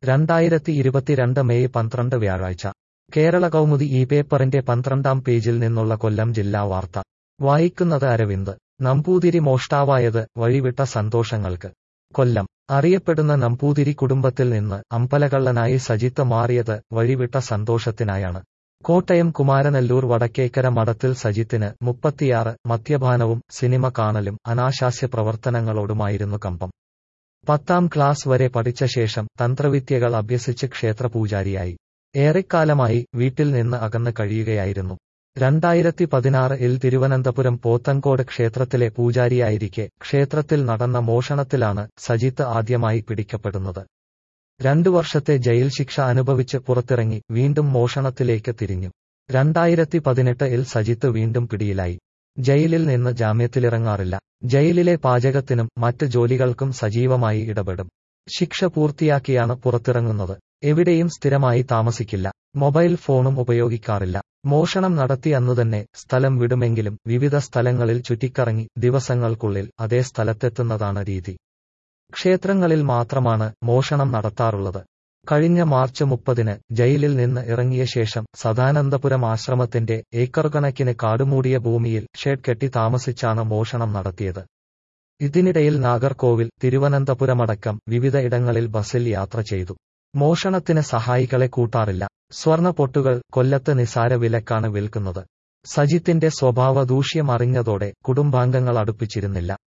രണ്ടായിരത്തി ഇരുപത്തിരണ്ട് മെയ് പന്ത്രണ്ട് വ്യാഴാഴ്ച കേരള കൗമുദി ഈ പേപ്പറിന്റെ പന്ത്രണ്ടാം പേജിൽ നിന്നുള്ള കൊല്ലം ജില്ലാ വാർത്ത വായിക്കുന്നത് അരവിന്ദ് നമ്പൂതിരി മോഷ്ടാവായത് വഴിവിട്ട സന്തോഷങ്ങൾക്ക് കൊല്ലം അറിയപ്പെടുന്ന നമ്പൂതിരി കുടുംബത്തിൽ നിന്ന് അമ്പലകള്ളനായി സജിത്ത് മാറിയത് വഴിവിട്ട സന്തോഷത്തിനായാണ് കോട്ടയം കുമാരനെല്ലൂർ വടക്കേക്കര മഠത്തിൽ സജിത്തിന് മുപ്പത്തിയാറ് മദ്യപാനവും സിനിമ കാണലും അനാശാസ്യ പ്രവർത്തനങ്ങളോടുമായിരുന്നു കമ്പം പത്താം ക്ലാസ് വരെ പഠിച്ച ശേഷം തന്ത്രവിദ്യകൾ അഭ്യസിച്ച് ക്ഷേത്രപൂജാരിയായി ഏറെക്കാലമായി വീട്ടിൽ നിന്ന് അകന്ന് കഴിയുകയായിരുന്നു രണ്ടായിരത്തി പതിനാറിൽ തിരുവനന്തപുരം പോത്തങ്കോട് ക്ഷേത്രത്തിലെ പൂജാരിയായിരിക്കെ ക്ഷേത്രത്തിൽ നടന്ന മോഷണത്തിലാണ് സജിത്ത് ആദ്യമായി പിടിക്കപ്പെടുന്നത് രണ്ടു വർഷത്തെ ജയിൽ ശിക്ഷ അനുഭവിച്ച് പുറത്തിറങ്ങി വീണ്ടും മോഷണത്തിലേക്ക് തിരിഞ്ഞു രണ്ടായിരത്തി പതിനെട്ടിൽ സജിത്ത് വീണ്ടും പിടിയിലായി ജയിലിൽ നിന്ന് ജാമ്യത്തിലിറങ്ങാറില്ല ജയിലിലെ പാചകത്തിനും മറ്റ് ജോലികൾക്കും സജീവമായി ഇടപെടും ശിക്ഷ പൂർത്തിയാക്കിയാണ് പുറത്തിറങ്ങുന്നത് എവിടെയും സ്ഥിരമായി താമസിക്കില്ല മൊബൈൽ ഫോണും ഉപയോഗിക്കാറില്ല മോഷണം നടത്തി അന്നുതന്നെ സ്ഥലം വിടുമെങ്കിലും വിവിധ സ്ഥലങ്ങളിൽ ചുറ്റിക്കറങ്ങി ദിവസങ്ങൾക്കുള്ളിൽ അതേ സ്ഥലത്തെത്തുന്നതാണ് രീതി ക്ഷേത്രങ്ങളിൽ മാത്രമാണ് മോഷണം നടത്താറുള്ളത് കഴിഞ്ഞ മാർച്ച് മുപ്പതിന് ജയിലിൽ നിന്ന് ഇറങ്ങിയ ശേഷം സദാനന്ദപുരം ആശ്രമത്തിന്റെ ഏക്കർ കണക്കിന് കാടുമൂടിയ ഭൂമിയിൽ ഷെഡ് കെട്ടി താമസിച്ചാണ് മോഷണം നടത്തിയത് ഇതിനിടയിൽ നാഗർകോവിൽ തിരുവനന്തപുരമടക്കം വിവിധ ഇടങ്ങളിൽ ബസ്സിൽ യാത്ര ചെയ്തു മോഷണത്തിന് സഹായികളെ കൂട്ടാറില്ല സ്വർണ പൊട്ടുകൾ കൊല്ലത്ത് നിസാര വിലക്കാണ് വിൽക്കുന്നത് സജിത്തിന്റെ സ്വഭാവ ദൂഷ്യം അറിഞ്ഞതോടെ കുടുംബാംഗങ്ങൾ അടുപ്പിച്ചിരുന്നില്ല